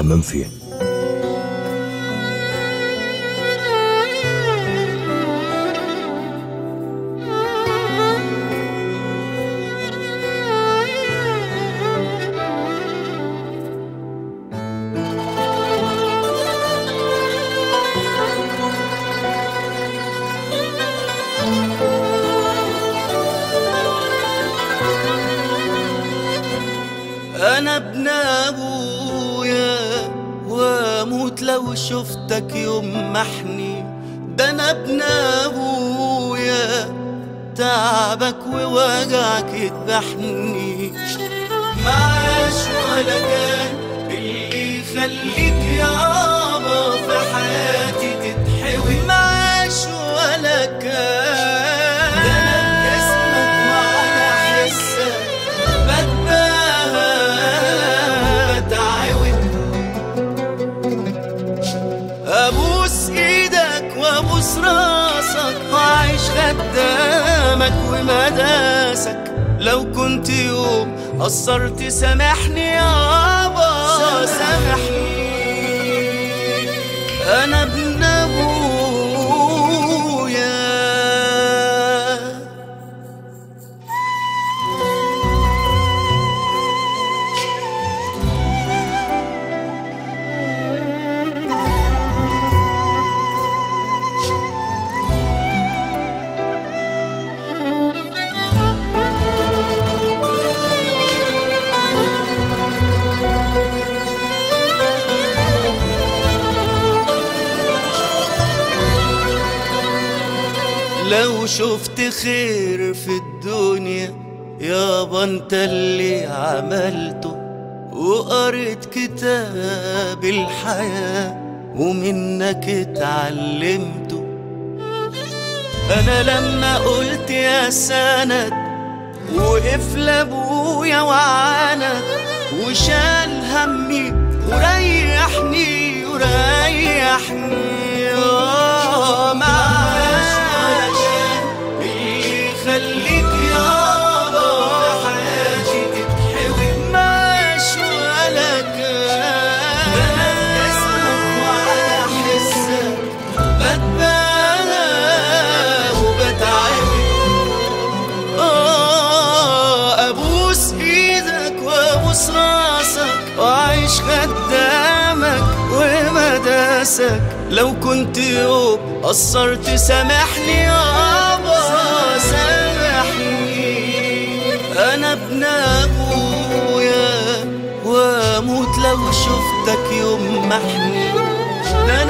منفي انا ابن ابويا واموت لو شفتك يوم محني ده انا ابن ابويا تعبك ووجعك يذبحني معاش ولا كان اللي يخليك يابا في حياتي تتحوي معاش ولا كان ده انا بجسمك وعلى حسك بتباهى بتعود ابوس ايدك وابوس راسك واعيش خدامك ومداسك لو كنت يوم قصرت سامحني يابا سامحني انا ابن ابويا لو شفت خير في الدنيا يابا انت اللي عملته وقريت كتاب الحياة ومنك اتعلمته انا لما قلت يا سند وقف لابويا وعاند وشال همي وريحني وريحني آه، معاش ولا شيء يخليك يابا حياتي تتحوي ماش ولا كان انا اسمك وعلى حسك بتبالى وبتعب آه، ابوس ايدك وابوس راسك واعيش خدامك ومداسك لو كنت يوم قصرت سامحني يابا سامحني انا ابن ابويا واموت لو شفتك يوم محني ده